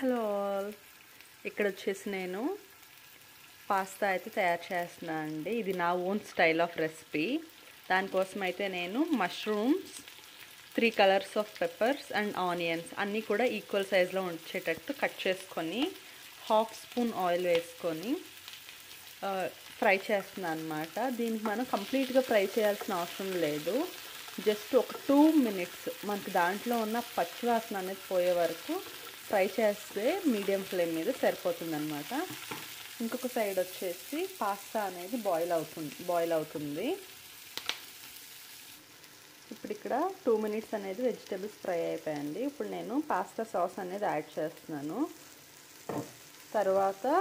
hello all ఇక్కడ వచ్చేసి నేను పాస్తా అయితే తయారు చేస్తున్నాను అండి ఇది నా ఓన్ స్టైల్ ఆఫ్ రెసిపీ దానికోసం అయితే నేను mushrooms three colours of peppers and onions అన్నీ కూడా ఈక్వల్ సైజ్లో ఉంచేటట్టు కట్ చేసుకొని హాఫ్ స్పూన్ ఆయిల్ వేసుకొని ఫ్రై చేస్తున్నాను అనమాట దీనికి మనం కంప్లీట్గా ఫ్రై చేయాల్సిన అవసరం లేదు జస్ట్ ఒక టూ మినిట్స్ మనకి దాంట్లో ఉన్న పచ్చివాసన అనేది పోయే వరకు ఫ్రై చేస్తే మీడియం ఫ్లేమ్ మీద సరిపోతుంది అనమాట ఇంకొక సైడ్ వచ్చేసి పాస్తా అనేది బాయిల్ అవుతుంది బాయిల్ అవుతుంది ఇప్పుడు ఇక్కడ టూ మినిట్స్ అనేది వెజిటేబుల్స్ ఫ్రై అయిపోయాయండి ఇప్పుడు నేను పాస్తా సాస్ అనేది యాడ్ చేస్తున్నాను తర్వాత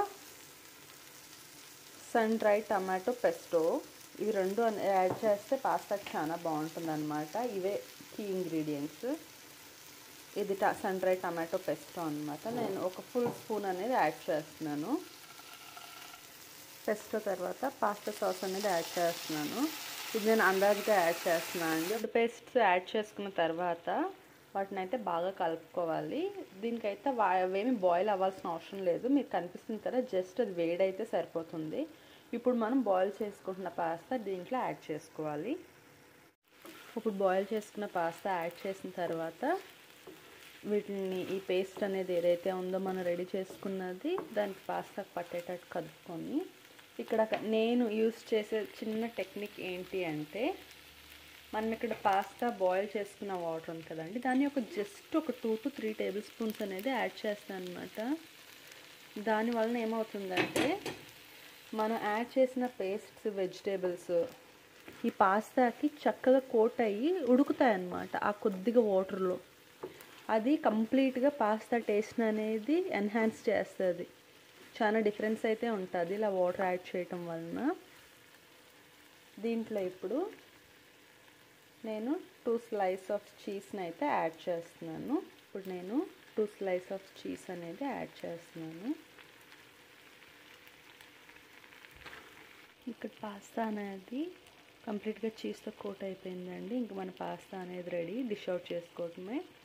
సన్ డ్రై టమాటో పెస్టో ఇవి రెండు యాడ్ చేస్తే పాస్తా చాలా బాగుంటుంది అనమాట ఇవే కీ ఇంగ్రీడియంట్స్ ఇది సన్ డ్రై టమాటో పెస్టో అనమాట నేను ఒక ఫుల్ స్పూన్ అనేది యాడ్ చేస్తున్నాను పెస్టో తర్వాత పాస్తా సాస్ అనేది యాడ్ చేస్తున్నాను ఇది నేను అందాజుగా యాడ్ చేస్తున్నాను అండి ఇప్పుడు పేస్ట్ యాడ్ చేసుకున్న తర్వాత వాటిని అయితే బాగా కలుపుకోవాలి దీనికైతే అవేమి బాయిల్ అవ్వాల్సిన అవసరం లేదు మీకు కనిపిస్తుంది కదా జస్ట్ అది వేడైతే సరిపోతుంది ఇప్పుడు మనం బాయిల్ చేసుకుంటున్న పాస్తా దీంట్లో యాడ్ చేసుకోవాలి ఇప్పుడు బాయిల్ చేసుకున్న పాస్తా యాడ్ చేసిన తర్వాత వీటిని ఈ పేస్ట్ అనేది ఏదైతే ఉందో మనం రెడీ చేసుకున్నది దానికి పాస్తాకు పట్టేటట్టు కలుపుకొని ఇక్కడ నేను యూస్ చేసే చిన్న టెక్నిక్ ఏంటి అంటే మనం ఇక్కడ పాస్తా బాయిల్ చేసుకున్న వాటర్ ఉంది కదండి దాన్ని ఒక జస్ట్ ఒక two to three tablespoons అనేది యాడ్ చేస్తాను అనమాట దానివలన ఏమవుతుందంటే మనం యాడ్ చేసిన పేస్ట్స్ వెజిటేబుల్స్ ఈ పాస్తాకి చక్కగా కోట్ అయ్యి ఉడుకుతాయి అన్నమాట ఆ కొద్దిగా వాటర్లో అది కంప్లీట్గా పాస్తా టేస్ట్ అనేది ఎన్హాన్స్ చేస్తుంది చాలా డిఫరెన్స్ అయితే ఉంటుంది ఇలా వాటర్ యాడ్ చేయటం వలన దీంట్లో ఇప్పుడు నేను టూ స్లైస్ ఆఫ్ చీజ్ని అయితే యాడ్ చేస్తున్నాను ఇప్పుడు నేను టూ స్లైస్ ఆఫ్ చీజ్ అనేది యాడ్ చేస్తున్నాను ఇక్కడ పాస్తా అనేది కంప్లీట్గా చీజ్తో కోట్ అయిపోయిందండి ఇంక మన పాస్తా అనేది రెడీ డిష్ అవుట్ చేసుకోవటమే